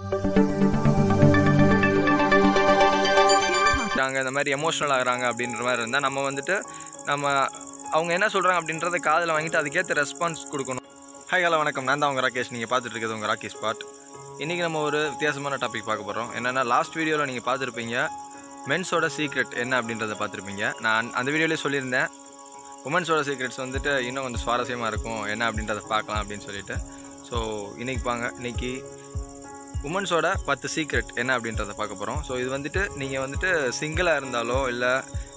ஆகிறாங்க இந்த மாதிரி எமோஷ்னல் ஆகுறாங்க அப்படின்ற மாதிரி இருந்தால் நம்ம வந்துட்டு நம்ம அவங்க என்ன சொல்கிறாங்க அப்படின்றத காதில் வாங்கிட்டு அதுக்கேற்ற ரெஸ்பான்ஸ் கொடுக்கணும் ஹாய் ஹலோ வணக்கம் நான் தான் உங்கள் ராகேஷ் நீங்கள் பார்த்துட்டு இருக்கிறது உங்கள் ராகேஷ் ஸ்பாட் இன்றைக்கி நம்ம ஒரு வித்தியாசமான டாபிக் பார்க்க போகிறோம் என்னென்னா லாஸ்ட் வீடியோவில் நீங்கள் பார்த்துருப்பீங்க மென்ஸோட சீக்ரெட் என்ன அப்படின்றத பார்த்துருப்பீங்க நான் அந்த வீடியோலேயே சொல்லியிருந்தேன் உமன்ஸோட சீக்ரெட்ஸ் வந்துட்டு இன்னும் கொஞ்சம் சுவாரஸ்யமாக இருக்கும் என்ன அப்படின்றத பார்க்கலாம் அப்படின்னு சொல்லிட்டு ஸோ இன்றைக்கி பாங்க இன்றைக்கி உமன்ஸோட பத்து சீக்ரெட் என்ன அப்படின்றத பார்க்க போகிறோம் ஸோ இது வந்துட்டு நீங்கள் வந்துட்டு சிங்கிளாக இருந்தாலோ இல்லை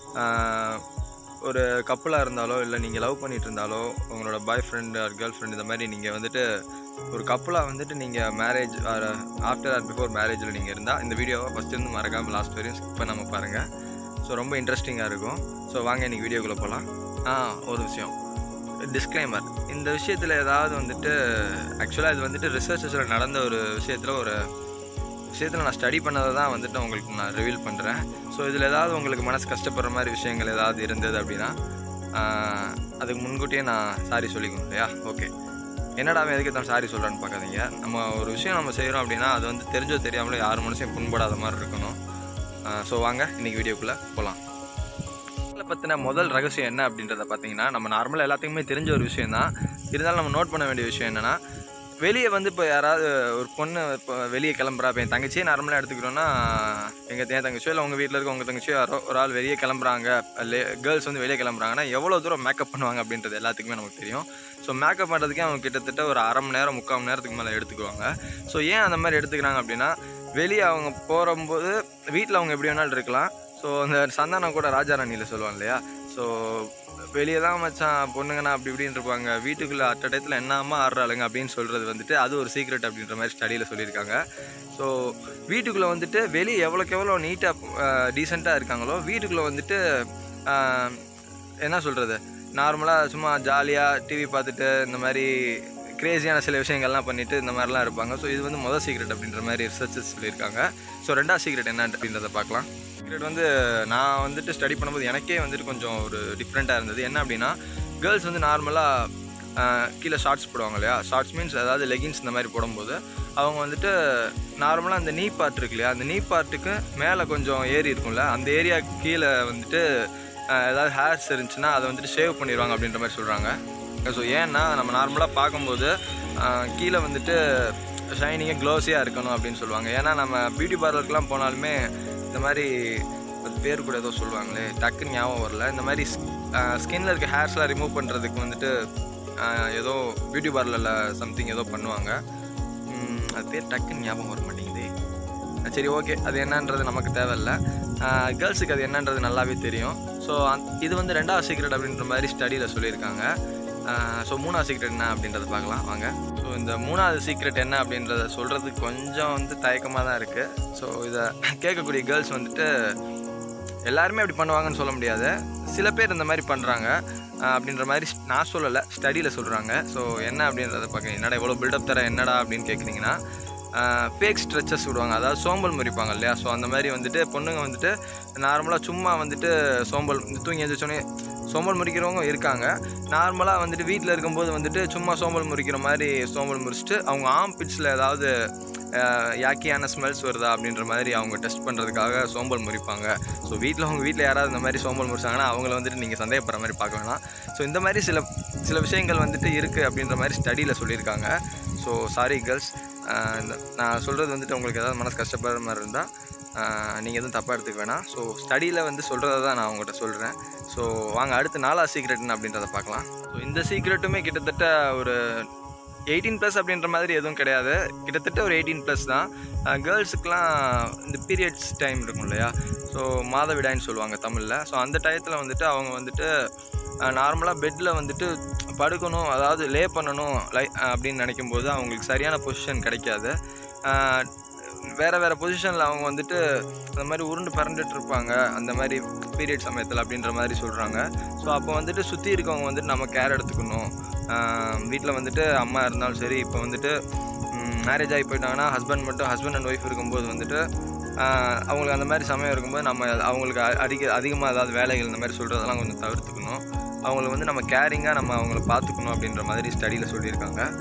ஒரு கப்பலாக இருந்தாலோ இல்லை நீங்கள் லவ் பண்ணிட்டு இருந்தாலோ உங்களோட boyfriend or girlfriend இந்த மாதிரி நீங்கள் வந்துட்டு ஒரு கப்பலாக வந்துட்டு நீங்கள் marriage or after or before மேரேஜில் நீங்கள் இருந்தால் இந்த வீடியோவை ஃபஸ்ட் இருந்து மறக்காமல் லாஸ்ட் வரையும் ஸ்கிப் பண்ணாமல் பாருங்கள் ஸோ ரொம்ப இன்ட்ரெஸ்டிங்காக இருக்கும் ஸோ வாங்க இன்றைக்கி வீடியோக்குள்ளே போகலாம் ஆ ஒரு விஷயம் டிஸ்க்ளைமர் இந்த விஷயத்தில் ஏதாவது வந்துட்டு ஆக்சுவலாக இது வந்துட்டு ரிசர்ச்சஸில் நடந்த ஒரு விஷயத்தில் ஒரு விஷயத்தில் நான் ஸ்டடி பண்ணதை தான் வந்துட்டு உங்களுக்கு நான் ரிவீல் பண்ணுறேன் ஸோ இதில் ஏதாவது உங்களுக்கு மனசு கஷ்டப்படுற மாதிரி விஷயங்கள் ஏதாவது இருந்தது அப்படின்னா ஆஹ், அதுக்கு முன்கூட்டியே நான் சாரி சொல்லிக்கணும் இல்லையா ஓகே என்னடா அவன் எதுக்கு தான் சாரி சொல்கிறான்னு பார்க்காதீங்க நம்ம ஒரு விஷயம் நம்ம செய்கிறோம் அப்படின்னா அது வந்து தெரிஞ்சோ தெரியாமலோ யார் மனசையும் புண்படாத மாதிரி இருக்கணும் ஸோ வாங்க இன்றைக்கி வீடியோக்குள்ளே போகலாம் இதில் பற்றின முதல் ரகசியம் என்ன அப்படின்றத பார்த்தீங்கன்னா நம்ம நார்மலாக எல்லாத்துக்குமே தெரிஞ்ச ஒரு விஷயம் தான் இருந்தாலும் நம்ம நோட் பண்ண வேண்டிய விஷயம் என்னென்னா வெளியே வந்து இப்போ யாராவது ஒரு பொண்ணு இப்போ வெளியே கிளம்புறா இப்போ என் தங்கச்சியே நார்மலாக எடுத்துக்கிட்டோன்னா எங்கள் என் தங்கச்சியோ இல்லை உங்கள் வீட்டில் இருக்க உங்கள் தங்கச்சியோ யாரோ ஒரு ஆள் வெளியே கிளம்புறாங்க கேர்ள்ஸ் வந்து வெளியே கிளம்புறாங்கன்னா எவ்வளோ தூரம் மேக்கப் பண்ணுவாங்க அப்படின்றது எல்லாத்துக்குமே நமக்கு தெரியும் ஸோ மேக்கப் பண்ணுறதுக்கே அவங்க கிட்டத்தட்ட ஒரு அரை மணி நேரம் முக்கால் மணி நேரத்துக்கு மேலே எடுத்துக்குவாங்க ஸோ ஏன் அந்த மாதிரி எடுத்துக்கிறாங்க அப்படின்னா வெளியே அவங்க போகும்போது வீட்டில் அவங்க எப்படி வேணாலும் இருக்கலாம் ஸோ அந்த சந்தானம் கூட ராஜாராணியில் சொல்லுவாங்க இல்லையா ஸோ வெளியே தான் மச்சான் பொண்ணுங்கண்ணா அப்படி இப்படின்னு இருப்பாங்க வீட்டுக்குள்ளே அட்ட டயத்தில் என்னம்மா ஆடுறாளுங்க அப்படின்னு சொல்கிறது வந்துட்டு அது ஒரு சீக்ரெட் அப்படின்ற மாதிரி ஸ்டடியில் சொல்லியிருக்காங்க ஸோ வீட்டுக்குள்ளே வந்துட்டு வெளியே எவ்வளோக்கு எவ்வளோ நீட்டாக டீசெண்டாக இருக்காங்களோ வீட்டுக்குள்ளே வந்துட்டு ஆஹ், என்ன சொல்கிறது நார்மலாக சும்மா ஜாலியாக டிவி பார்த்துட்டு இந்த மாதிரி கிரேசியான சில விஷயங்கள்லாம் பண்ணிட்டு இந்த மாதிரிலாம் இருப்பாங்க ஸோ இது வந்து முதல் சீக்ரெட் அப்படின்ற மாதிரி ரிசர்ச்சஸ் சொல்லியிருக்காங்க ஸோ ரெண்டாவது சீக்ரெட் என்ன அப்படின்றத பார்க்கலாம் சீக்ரெட் வந்து நான் வந்துட்டு ஸ்டடி பண்ணும்போது எனக்கே வந்துட்டு கொஞ்சம் ஒரு டிஃப்ரெண்ட்டாக இருந்தது என்ன அப்படின்னா கேர்ள்ஸ் வந்து நார்மலாக கீழே ஷார்ட்ஸ் போடுவாங்க இல்லையா ஷார்ட்ஸ் மீன்ஸ் அதாவது லெகின்ஸ் இந்த மாதிரி போடும்போது அவங்க வந்துட்டு நார்மலாக அந்த நீ பார்ட் இருக்கு இல்லையா அந்த நீ பார்ட்டுக்கு மேலே கொஞ்சம் ஏரி இருக்கும்ல அந்த ஏரியா கீழே வந்துட்டு ஆஹ், ஏதாவது ஹேர்ஸ் இருந்துச்சுன்னா அதை வந்துட்டு ஷேவ் பண்ணிடுவாங்க அப்படின்ற மாதிரி சொல்கிறாங்க ஸோ ஏன்னா நம்ம நார்மலாக பார்க்கும்போது ஆஹ், கீழே வந்துட்டு ஷைனிங்காக க்ளோஸியாக இருக்கணும் அப்படின்னு சொல்லுவாங்க ஏன்னா நம்ம பியூட்டி பார்லருக்குலாம் போனாலுமே இந்த மாதிரி அது பேர் கூட ஏதோ சொல்லுவாங்களே டக்குன்னு ஞாபகம் வரல இந்த மாதிரி ஸ்கின்ல இருக்க ஹேர்ஸ்லாம் ரிமூவ் பண்ணுறதுக்கு வந்துட்டு ஆஹ், ஏதோ பியூட்டி பார்லரில் சம்திங் ஏதோ பண்ணுவாங்க உம், அது பேர் டக்குன்னு ஞாபகம் வர மாட்டேங்குது சரி ஓகே அது என்னன்றது நமக்கு தேவையில்ல கேர்ள்ஸுக்கு அது என்னன்றது நல்லாவே தெரியும் ஸோ இது வந்து ரெண்டாவது சீக்ரெட் அப்படின்ற மாதிரி ஸ்டடியில் சொல்லியிருக்காங்க ஸோ மூணாவது சீக்ரெட் என்ன அப்படின்றத பார்க்கலாம் வாங்க ஸோ இந்த மூணாவது சீக்ரெட் என்ன அப்படின்றத சொல்கிறதுக்கு கொஞ்சம் வந்து தயக்கமாக தான் இருக்குது ஸோ இதை கேட்கக்கூடிய கேர்ள்ஸ் வந்துட்டு எல்லாருமே அப்படி பண்ணுவாங்கன்னு சொல்ல முடியாது சில பேர் இந்த மாதிரி பண்ணுறாங்க அப்படின்ற மாதிரி நான் சொல்லலை ஸ்டடியில் சொல்கிறாங்க ஸோ என்ன அப்படின்றத பார்க்க என்னடா இவ்வளோ பில்டப் தர என்னடா அப்படின்னு கேட்குறீங்கன்னா ஃபேக் ஸ்ட்ரெச்சஸ் விடுவாங்க அதாவது சோம்பல் முறிப்பாங்க இல்லையா ஸோ அந்த மாதிரி வந்துட்டு பொண்ணுங்க வந்துட்டு நார்மலாக சும்மா வந்துட்டு சோம்பல் தூங்கி எழுந்திரிச்சோன்னே சோம்பல் முறிக்கிறவங்க இருக்காங்க நார்மலாக வந்துட்டு வீட்டில் இருக்கும்போது வந்துட்டு சும்மா சோம்பல் முறிக்கிற மாதிரி சோம்பல் முறிச்சிட்டு அவங்க ஆம் பிட்ஸில் ஏதாவது அஹ், யாக்கியான ஸ்மெல்ஸ் வருதா அப்படின்ற மாதிரி அவங்க டெஸ்ட் பண்ணுறதுக்காக சோம்பல் முறிப்பாங்க ஸோ வீட்டில் அவங்க வீட்டில் யாராவது இந்த மாதிரி சோம்பல் முறிச்சாங்கன்னா அவங்கள வந்துட்டு நீங்கள் சந்தேகப்படுற மாதிரி பார்க்க வேணாம் ஸோ இந்த மாதிரி சில சில விஷயங்கள் வந்துட்டு இருக்குது அப்படின்ற மாதிரி ஸ்டடியில் சொல்லியிருக்காங்க ஸோ சாரி கேர்ள்ஸ் நான் சொல்கிறது வந்துட்டு உங்களுக்கு ஏதாவது மனசு கஷ்டப்படுற மாதிரி இருந்தால் நீங்கள் எதுவும் தப்பாக எடுத்துக்க வேணாம் ஸோ ஸ்டடியில் வந்து சொல்கிறத தான் நான் உங்கள்கிட்ட சொல்கிறேன் ஸோ வாங்க அடுத்து நாலாவது சீக்ரெட் என்ன அப்படின்றத பார்க்கலாம் ஸோ இந்த சீக்ரெட்டுமே கிட்டத்தட்ட ஒரு எயிட்டீன் ப்ளஸ் அப்படின்ற மாதிரி எதுவும் கிடையாது கிட்டத்தட்ட ஒரு எயிட்டீன் ப்ளஸ் தான் கேர்ள்ஸுக்கெலாம் இந்த பீரியட்ஸ் டைம் இருக்கும் இல்லையா ஸோ மாதவிடாய்ன்னு சொல்லுவாங்க தமிழில் ஸோ அந்த டயத்தில் வந்துட்டு அவங்க வந்துட்டு நார்மலாக பெட்டில் வந்துட்டு படுக்கணும் அதாவது லே பண்ணணும் லை அப்படின்னு நினைக்கும் போது அவங்களுக்கு சரியான பொசிஷன் கிடைக்காது ஆஹ் வேறு வேறு பொசிஷனில் அவங்க வந்துட்டு அந்த மாதிரி உருண்டு பறந்துட்டு இருப்பாங்க அந்த மாதிரி பீரியட் சமயத்தில் அப்படின்ற மாதிரி சொல்கிறாங்க ஸோ அப்போ வந்துட்டு சுற்றி இருக்கவங்க வந்துட்டு நம்ம கேர் எடுத்துக்கணும் வீட்டில் வந்துட்டு அம்மா இருந்தாலும் சரி இப்போ வந்துட்டு மேரேஜ் ஆகி போயிட்டாங்கன்னா ஹஸ்பண்ட் மட்டும் ஹஸ்பண்ட் அண்ட் ஒய்ஃப் இருக்கும்போது வந்துட்டு ஆஹ் அவங்களுக்கு அந்த மாதிரி சமயம் இருக்கும்போது நம்ம அவங்களுக்கு அ- அதிக அதிகமாக ஏதாவது வேலைகள் இந்த மாதிரி சொல்கிறதெல்லாம் கொஞ்சம் தவிர்த்துக்கணும் அவங்கள வந்து நம்ம கேரிங்காக நம்ம அவங்கள பார்த்துக்கணும் அப்படின்ற மாதிரி ஸ்டடியில் சொல்லியிருக்காங்க ஸோ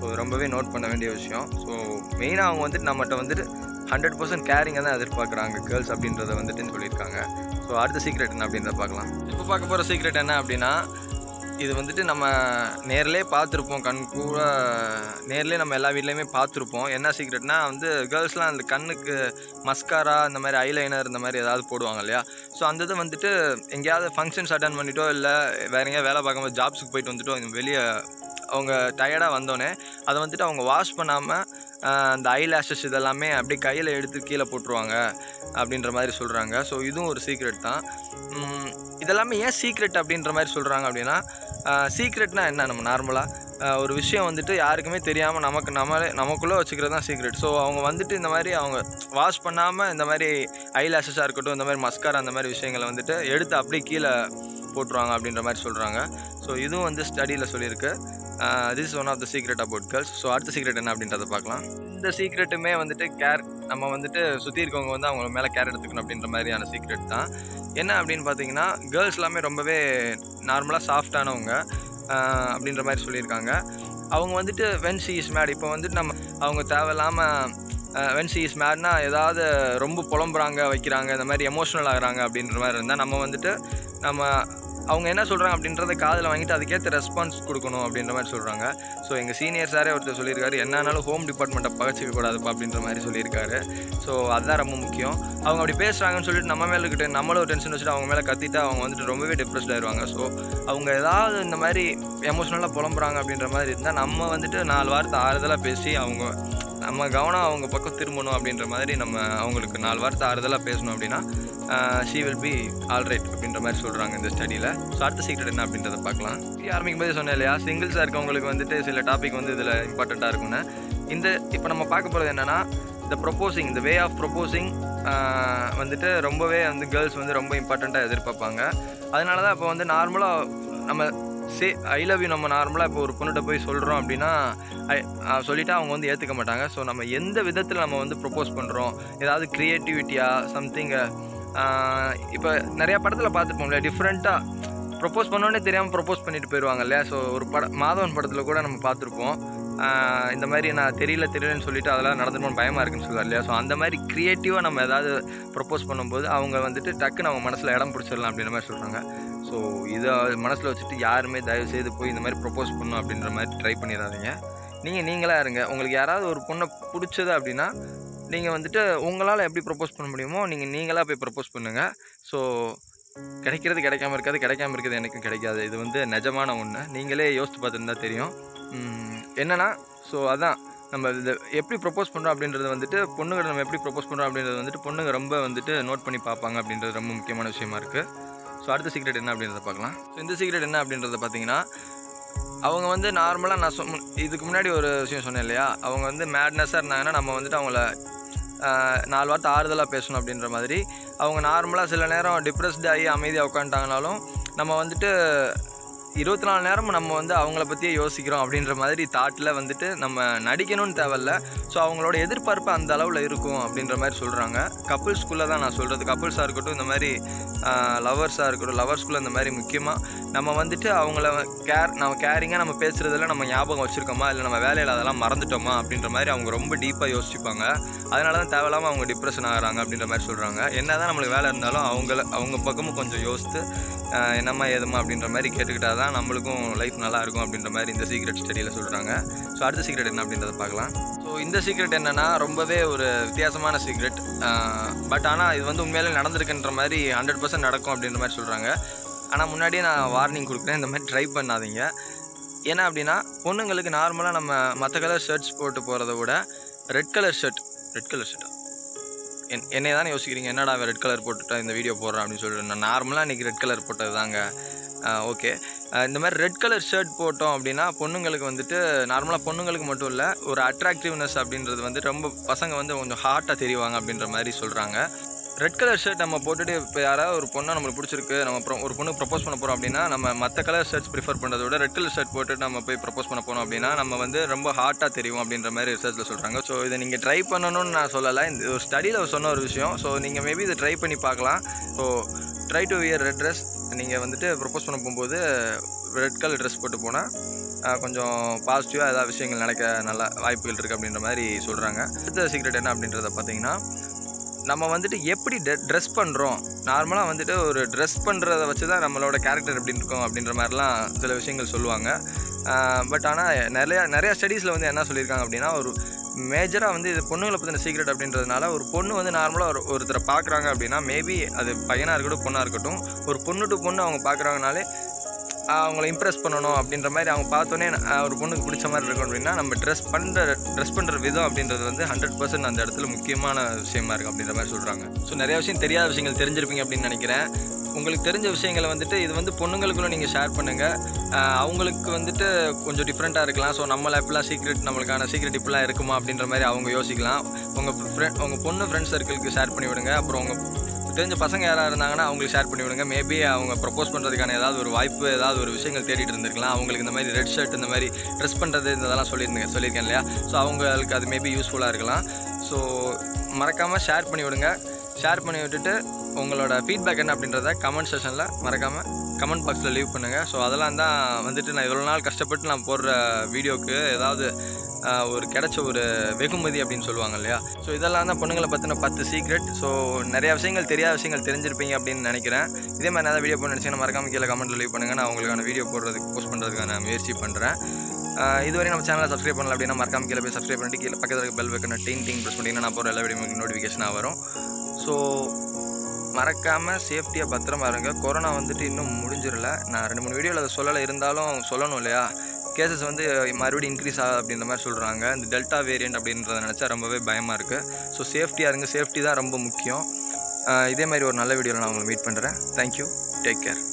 ஸோ ரொம்பவே நோட் பண்ண வேண்டிய விஷயம் ஸோ மெயினாக அவங்க வந்துட்டு நம்மகிட்ட வந்துட்டு ஹண்ட்ரட் பர்சன்ட் கேரிங்கை தான் எதிர்பார்க்குறாங்க கேர்ள்ஸ் அப்படின்றத வந்துட்டு சொல்லியிருக்காங்க ஸோ அடுத்த சீக்ரெட் என்ன அப்படின்றத பார்க்கலாம் இப்போ பார்க்க போகிற சீக்ரெட் என்ன அப்படின்னா இது வந்துட்டு நம்ம நேர்லே பார்த்துருப்போம் கண் கூட நேர்லேயே நம்ம எல்லா வீட்லேயுமே பார்த்துருப்போம் என்ன சீக்ரெட்னா வந்து கேர்ள்ஸ்லாம் அந்த கண்ணுக்கு மஸ்காரா இந்த மாதிரி ஐலைனர் இந்த மாதிரி ஏதாவது போடுவாங்க இல்லையா ஸோ அந்த இது வந்துட்டு எங்கேயாவது ஃபங்க்ஷன்ஸ் அட்டன் பண்ணிட்டோ இல்லை வேற எங்கேயாவது வேலை பார்க்கும்போது ஜாப்ஸுக்கு போயிட்டு வந்துட்டோ வெளியே அவங்க டயர்டாக வந்தோடனே அதை வந்துட்டு அவங்க வாஷ் பண்ணாமல் அந்த ஐ லேஷஸ் இதெல்லாமே அப்படியே கையில் எடுத்து கீழே போட்டுருவாங்க அப்படின்ற மாதிரி சொல்கிறாங்க ஸோ இதுவும் ஒரு சீக்ரெட் தான் உம், இதெல்லாமே ஏன் சீக்ரெட் அப்படின்ற மாதிரி சொல்கிறாங்க அப்படின்னா சீக்ரெட்னா என்ன நம்ம நார்மலாக ஒரு விஷயம் வந்துட்டு யாருக்குமே தெரியாமல் நமக்கு நம்மளே நமக்குள்ளே வச்சுக்கிறது தான் சீக்ரெட் ஸோ அவங்க வந்துட்டு இந்த மாதிரி அவங்க வாஷ் பண்ணாமல் இந்த மாதிரி ஐ லேஷஸாக இருக்கட்டும் இந்த மாதிரி மஸ்காரா அந்த மாதிரி விஷயங்களை வந்துட்டு எடுத்து அப்படியே கீழே போட்டுருவாங்க அப்படின்ற மாதிரி சொல்கிறாங்க ஸோ இதுவும் வந்து ஸ்டடியில் சொல்லியிருக்கு this is one of the secret about girls so அடுத்த சீக்ரெட் என்ன அப்படின்றத பார்க்கலாம் இந்த சீக்ரெட்டுமே வந்துட்டு கேர் நம்ம வந்துட்டு சுற்றி இருக்கவங்க வந்து அவங்க மேலே கேர் எடுத்துக்கணும் அப்படின்ற மாதிரியான சீக்ரெட் தான் என்ன அப்படின்னு பார்த்தீங்கன்னா கேர்ள்ஸ் எல்லாமே ரொம்பவே நார்மலாக சாஃப்டானவங்க அப்படின்ற மாதிரி சொல்லியிருக்காங்க அவங்க வந்துட்டு வென் சி இஸ் மேட் இப்போ வந்துட்டு நம்ம அவங்க தேவையில்லாமல் வென் சி இஸ் மேட்னா ஏதாவது ரொம்ப புலம்புறாங்க வைக்கிறாங்க இந்த மாதிரி எமோஷ்னல் ஆகுறாங்க அப்படின்ற மாதிரி இருந்தால் நம்ம வந்துட்டு நம்ம அவங்க என்ன சொல்கிறாங்க அப்படின்றத காதில் வாங்கிட்டு அதுக்கேற்ற ரெஸ்பான்ஸ் கொடுக்கணும் அப்படின்ற மாதிரி சொல்கிறாங்க ஸோ எங்கள் சீனியர் சாரே ஒருத்தர் சொல்லியிருக்காரு என்னன்னாலும் ஹோம் டிபார்ட்மெண்ட்டை பகச்சிக்க கூடாதுப்பா அப்படின்ற மாதிரி சொல்லியிருக்காரு ஸோ அதுதான் ரொம்ப முக்கியம் அவங்க அப்படி பேசுகிறாங்கன்னு சொல்லிட்டு நம்ம மேலே இருக்கிட்ட நம்மளும் டென்ஷன் வச்சுட்டு அவங்க மேலே கத்திட்டு அவங்க வந்துட்டு ரொம்பவே டிப்ரெஸ்ட் ஆயிடுவாங்க ஸோ அவங்க ஏதாவது இந்த மாதிரி எமோஷ்னலாக புலம்புறாங்க அப்படின்ற மாதிரி இருந்தால் நம்ம வந்துட்டு நாலு வாரத்தை ஆறுதலாக பேசி அவங்க நம்ம கவனம் அவங்க பக்கம் திரும்பணும் அப்படின்ற மாதிரி நம்ம அவங்களுக்கு நாலு வாரத்தை ஆறுதலாக பேசணும் அப்படின்னா ஷீ வில் பி ஆல்ரைட் அப்படின்ற மாதிரி சொல்கிறாங்க இந்த ஸ்டடியில் ஸோ அடுத்த சீக்ரெட் என்ன அப்படின்றத பார்க்கலாம் ஆரம்பிக்கும் போது சொன்னேன் இல்லையா சிங்கிள்ஸாக இருக்கவங்களுக்கு வந்துட்டு சில டாபிக் வந்து இதில் இம்பார்ட்டண்ட்டாக இருக்கும்னு இந்த இப்போ நம்ம பார்க்க போகிறது என்னென்னா இந்த ப்ரொப்போசிங் இந்த வே ஆஃப் ப்ரொப்போசிங் வந்துட்டு ரொம்பவே வந்து கேர்ள்ஸ் வந்து ரொம்ப இம்பார்ட்டண்ட்டாக எதிர்பார்ப்பாங்க அதனால தான் இப்போ வந்து நார்மலாக நம்ம சே ஐ லவ் யூ நம்ம நார்மலாக இப்போ ஒரு பொண்ணுகிட்ட போய் சொல்கிறோம் அப்படின்னா ஐ- ஆ, சொல்லிட்டா அவங்க வந்து ஏற்றுக்க மாட்டாங்க ஸோ நம்ம எந்த விதத்தில் நம்ம வந்து ப்ரொப்போஸ் பண்ணுறோம் ஏதாவது க்ரியேட்டிவிட்டியாக சம்திங் இப்போ நிறையா படத்தில் பார்த்துருப்போம்ல டிஃப்ரெண்ட்டாக ப்ரொப்போஸ் பண்ணோன்னே தெரியாமல் ப்ரொப்போஸ் பண்ணிட்டு போயிடுவாங்க இல்லையா ஸோ ஒரு பட மாதவன் படத்தில் கூட நம்ம பார்த்துருப்போம் ஆஹ் இந்த மாதிரி நான் தெரியல தெரியலன்னு சொல்லிட்டு அதெல்லாம் நடந்துருமோன்னு பயமாக இருக்குன்னு சொல்லுவார் இல்லையா ஸோ அந்த மாதிரி க்ரியேட்டிவாக நம்ம ஏதாவது ப்ரொப்போஸ் பண்ணும்போது அவங்க வந்துட்டு டக்குன்னு அவங்க மனசில் இடம் பிடிச்சிடலாம் அப்படின்ற மாதிரி சொல்கிறாங்க ஸோ இதை மனசில் வச்சுட்டு யாருமே தயவு செய்து போய் இந்த மாதிரி ப்ரொப்போஸ் பண்ணணும் அப்படின்ற மாதிரி ட்ரை பண்ணிடாதீங்க நீங்கள் நீங்களாக இருங்க உங்களுக்கு யாராவது ஒரு பொண்ணை பிடிச்சது அப்படின்னா நீங்கள் வந்துட்டு உங்களால் எப்படி ப்ரப்போஸ் பண்ண முடியுமோ நீங்கள் நீங்களாக போய் ப்ரப்போஸ் பண்ணுங்கள் ஸோ கிடைக்கிறது கிடைக்காம இருக்காது கிடைக்காம இருக்கிறது எனக்கும் கிடைக்காது இது வந்து நிஜமான ஒன்று நீங்களே யோசித்து பார்த்துருந்தா தெரியும் உம், என்னன்னா ஸோ அதான் நம்ம இது எப்படி ப்ரப்போஸ் பண்ணுறோம் அப்படின்றது வந்துட்டு பொண்ணுங்க நம்ம எப்படி ப்ரப்போஸ் பண்ணுறோம் அப்படின்றது வந்துட்டு பொண்ணுங்க ரொம்ப வந்துட்டு நோட் பண்ணி பார்ப்பாங்க அப்படின்றது ரொம்ப முக்கியமான விஷயமா இருக்குது ஸோ அடுத்த சீக்ரெட் என்ன அப்படின்றத பார்க்கலாம் ஸோ இந்த சீக்ரெட் என்ன அப்படின்றத பார்த்தீங்கன்னா அவங்க வந்து நார்மலாக நான் சொ முன்- இதுக்கு முன்னாடி ஒரு விஷயம் சொன்னேன் இல்லையா அவங்க வந்து மேட்னஸாக இருந்தாங்கன்னா நம்ம வந்துட்டு அவங்கள ஆஹ், நாலு வார்த்தை ஆறுதலாக பேசணும் அப்படின்ற மாதிரி அவங்க நார்மலாக சில நேரம் டிப்ரெஸ்ட் ஆகி அமைதியாக உட்காந்துட்டாங்கனாலும் நம்ம வந்துட்டு இருபத்தி நாலு நேரமும் நம்ம வந்து அவங்கள பற்றியே யோசிக்கிறோம் அப்படின்ற மாதிரி தாட்டில் வந்துட்டு நம்ம நடிக்கணும்னு தேவையில்ல ஸோ அவங்களோட எதிர்பார்ப்பு அந்த அளவில் இருக்கும் அப்படின்ற மாதிரி சொல்கிறாங்க கப்புள்ஸ்குள்ளே தான் நான் சொல்கிறது கப்புள்ஸாக இருக்கட்டும் இந்த மாதிரி லவர்ஸாக இருக்கட்டும் லவர்ஸ்குள்ளே இந்த மாதிரி முக்கியமாக நம்ம வந்துட்டு அவங்கள கேர் நம்ம கேரிங்காக நம்ம பேசுகிறதுல நம்ம ஞாபகம் வச்சுருக்கோமா இல்லை நம்ம வேலையில் அதெல்லாம் மறந்துட்டோமா அப்படின்ற மாதிரி அவங்க ரொம்ப டீப்பாக யோசிச்சுப்பாங்க அதனால தான் தேவையில்லாமல் அவங்க டிப்ரெஷன் ஆகுறாங்க அப்படின்ற மாதிரி சொல்கிறாங்க என்ன தான் நம்மளுக்கு வேலை இருந்தாலும் அவங்கள அவங்க பக்கமும் கொஞ்சம் யோசித்து ஆஹ் என்னம்மா ஏதும்மா அப்படின்ற மாதிரி கேட்டுக்கிட்டா தான் நம்மளுக்கும் லைஃப் நல்லா இருக்கும் அப்படின்ற மாதிரி இந்த சீக்ரெட் ஸ்டடியில் சொல்கிறாங்க ஸோ அடுத்த சீக்ரெட் என்ன அப்படின்றத பார்க்கலாம் ஸோ இந்த சீக்ரெட் என்னென்னா ரொம்பவே ஒரு வித்தியாசமான சீக்ரெட் பட் ஆனால் இது வந்து உண்மையிலே நடந்திருக்குன்ற மாதிரி ஹண்ட்ரட் பர்சன்ட் நடக்கும் அப்படின்ற மாதிரி சொல்கிறாங்க ஆனால் முன்னாடியே நான் வார்னிங் கொடுக்குறேன் இந்த மாதிரி ட்ரை பண்ணாதீங்க ஏன்னா அப்படின்னா பொண்ணுங்களுக்கு நார்மலாக நம்ம மற்ற கலர் ஷர்ட்ஸ் போட்டு போகிறத விட red colour shirt red colour ஷர்ட்டா என் என்னை தானே யோசிக்கிறீங்க என்னடா அவன் ரெட் கலர் போட்டுட்டா இந்த வீடியோ போடுறான் அப்படின்னு சொல்லிட்டு நான் நார்மலாக இன்றைக்கி ரெட் கலர் போட்டது தாங்க ஓகே இந்த மாதிரி ரெட் கலர் ஷர்ட் போட்டோம் அப்படின்னா பொண்ணுங்களுக்கு வந்துட்டு நார்மலாக பொண்ணுங்களுக்கு மட்டும் இல்லை ஒரு அட்ராக்டிவ்னஸ் அப்படின்றது வந்து ரொம்ப பசங்க வந்து கொஞ்சம் ஹார்ட்டாக தெரிவாங்க அப்படின்ற மாதிரி சொல்கிறாங்க ரெட் கலர் ஷர்ட் நம்ம போட்டுட்டு இப்போ யாராவது ஒரு பொண்ணை நம்மளுக்கு பிடிச்சிருக்கு நம்ம pro- ஒரு பொண்ணு ப்ரப்போஸ் பண்ண போகிறோம் அப்படின்னா நம்ம மற்ற கலர் ஷர்ட்ஸ் ப்ரிஃபர் பண்ணுறத விட ரெட் கலர் ஷர்ட் போட்டுட்டு நம்ம போய் ப்ரப்போஸ் பண்ண போனோம் அப்படின்னா நம்ம வந்து ரொம்ப ஹாட்டாக தெரியும் அப்படின்ற மாதிரி ரிசர்ச்சில் சொல்கிறாங்க ஸோ இதை நீங்கள் ட்ரை பண்ணணும்னு நான் சொல்லலை இந்த ஒரு ஸ்டடியில் சொன்ன ஒரு விஷயம் ஸோ நீங்கள் மேபி இதை ட்ரை பண்ணி பார்க்கலாம் so try to wear red dress நீங்கள் வந்துட்டு ப்ரப்போஸ் பண்ண போகும்போது ரெட் கலர் ட்ரெஸ் போட்டு போனால் கொஞ்சம் பாசிட்டிவாக ஏதாவது விஷயங்கள் நடக்க நல்ல வாய்ப்புகள் இருக்குது அப்படின்ற மாதிரி சொல்கிறாங்க அடுத்த சீக்ரெட் என்ன அப்படின்றத பார்த்தீங்கன்னா நம்ம வந்துட்டு எப்படி ட்ரெஸ் பண்ணுறோம் நார்மலாக வந்துட்டு ஒரு ட்ரெஸ் பண்ணுறத வச்சு தான் நம்மளோட கேரக்டர் எப்படி இருக்கும் அப்படின்ற மாதிரிலாம் சில விஷயங்கள் சொல்லுவாங்க பட் ஆனால் நிறையா நிறையா ஸ்டடீஸில் வந்து என்ன சொல்லியிருக்காங்க அப்படின்னா ஒரு மேஜராக வந்து இது பொண்ணுங்களை பற்றின சீக்ரெட் அப்படின்றதுனால ஒரு பொண்ணு வந்து நார்மலாக ஒரு ஒருத்தரை பார்க்குறாங்க அப்படின்னா மேபி அது பையனாக இருக்கட்டும் பொண்ணாக இருக்கட்டும் ஒரு பொண்ணு டு பொண்ணு அவங்க பார்க்குறாங்கனாலே அவங்கள இம்ப்ரெஸ் பண்ணணும் அப்படின்ற மாதிரி அவங்க பார்த்தோன்னே அஹ், ஒரு பொண்ணுக்கு பிடிச்ச மாதிரி இருக்கும் அப்படின்னா நம்ம ட்ரெஸ் பண்ணுற ட்ரெஸ் பண்ணுற விதம் அப்படின்றது வந்து ஹண்ட்ரட் பர்சன்ட் அந்த இடத்துல முக்கியமான விஷயமா இருக்குது அப்படின்ற மாதிரி சொல்கிறாங்க ஸோ நிறைய விஷயம் தெரியாத விஷயங்கள் தெரிஞ்சிருப்பீங்க அப்படின்னு நினைக்கிறேன் உங்களுக்கு தெரிஞ்ச விஷயங்களை வந்துட்டு இது வந்து பொண்ணுங்களுக்குள்ள நீங்கள் ஷேர் பண்ணுங்கள் அவங்களுக்கு வந்துட்டு கொஞ்சம் டிஃப்ரெண்ட்டாக இருக்கலாம் ஸோ நம்மள இப்படிலாம் சீக்ரெட் நம்மளுக்கான சீக்ரெட் இப்படிலாம் இருக்குமா அப்படின்ற மாதிரி அவங்க யோசிக்கலாம் உங்கள் ஃப்ரெண்ட் உங்கள் பொண்ணு ஃப்ரெண்ட்ஸ் சர்க்கிளுக்கு ஷேர் பண்ணி விடுங்க அப்புறம் உங்கள் தெரிஞ்ச பசங்க யாராக இருந்தாங்கன்னா அவங்களுக்கு ஷேர் பண்ணி விடுங்க மேபி அவங்க ப்ரப்போஸ் பண்ணுறதுக்கான ஏதாவது ஒரு வாய்ப்பு ஏதாவது ஒரு விஷயங்கள் தேடிட்டு இருந்திருக்கலாம் அவங்களுக்கு இந்த மாதிரி ரெட் ஷர்ட் இந்த மாதிரி ட்ரெஸ் பண்ணுறது இதெல்லாம் சொல்லியிருந்தேன் சொல்லியிருக்கேன் இல்லையா ஸோ அவங்களுக்கு அது மேபி யூஸ்ஃபுல்லாக இருக்கலாம் ஸோ மறக்காமல் ஷேர் பண்ணி விடுங்க ஷேர் பண்ணி விட்டுட்டு உங்களோட ஃபீட்பேக் என்ன அப்படின்றத கமெண்ட் செஷனில் மறக்காமல் கமெண்ட் பாக்ஸில் லீவ் பண்ணுங்கள் ஸோ அதெல்லாம் தான் வந்துட்டு நான் இவ்வளோ நாள் கஷ்டப்பட்டு நான் போடுற வீடியோக்கு ஏதாவது ஆஹ், ஒரு கிடைச்ச ஒரு வெகுமதி அப்படின்னு சொல்லுவாங்க இல்லையா ஸோ இதெல்லாம் தான் பொண்ணுங்களை பற்றின பத்து சீக்ரெட் ஸோ நிறைய விஷயங்கள் தெரியாத விஷயங்கள் தெரிஞ்சிருப்பீங்க அப்படின்னு நினைக்கிறேன் இதே மாதிரி ஏதாவது வீடியோ போட நினச்சிங்கன்னா மறக்காம கீழே கமெண்ட்டில் லீவ் பண்ணுங்கள் நான் உங்களுக்கான வீடியோ போடுறதுக்கு போஸ்ட் பண்ணுறதுக்கான முயற்சி பண்ணுறேன் இதுவரை நம்ம சேனலை சப்ஸ்கிரைப் பண்ணல அப்படின்னா மறக்காம கீழே போய் சப்ஸ்கிரைப் பண்ணிட்டு கீழே பக்கத்தில் இருக்க பெல் வைக்கணும் டிங் டிங் ப்ரெஸ் பண்ணிங்கன்னா நான் போகிற எல்லா வீடியோ நோட்டிஃபிகேஷனாக வரும் ஸோ மறக்காமல் சேஃப்டியாக பத்திரமா இருங்க கொரோனா வந்துட்டு இன்னும் முடிஞ்சிடல நான் ரெண்டு மூணு வீடியோவில் அதை சொல்லலை இருந்தாலும் சொல்லணும் இல்லையா கேசஸ் வந்து மறுபடியும் இன்க்ரீஸ் ஆகுது அப்படின்ற மாதிரி சொல்கிறாங்க இந்த டெல்டா வேரியண்ட் அப்படின்றத நினச்சா ரொம்பவே பயமாக இருக்குது ஸோ சேஃப்டியாக இருங்க சேஃப்டி தான் ரொம்ப முக்கியம் ஆஹ் இதே மாதிரி ஒரு நல்ல வீடியோவில் நான் உங்களை மீட் பண்ணுறேன் தேங்க்யூ டேக் கேர்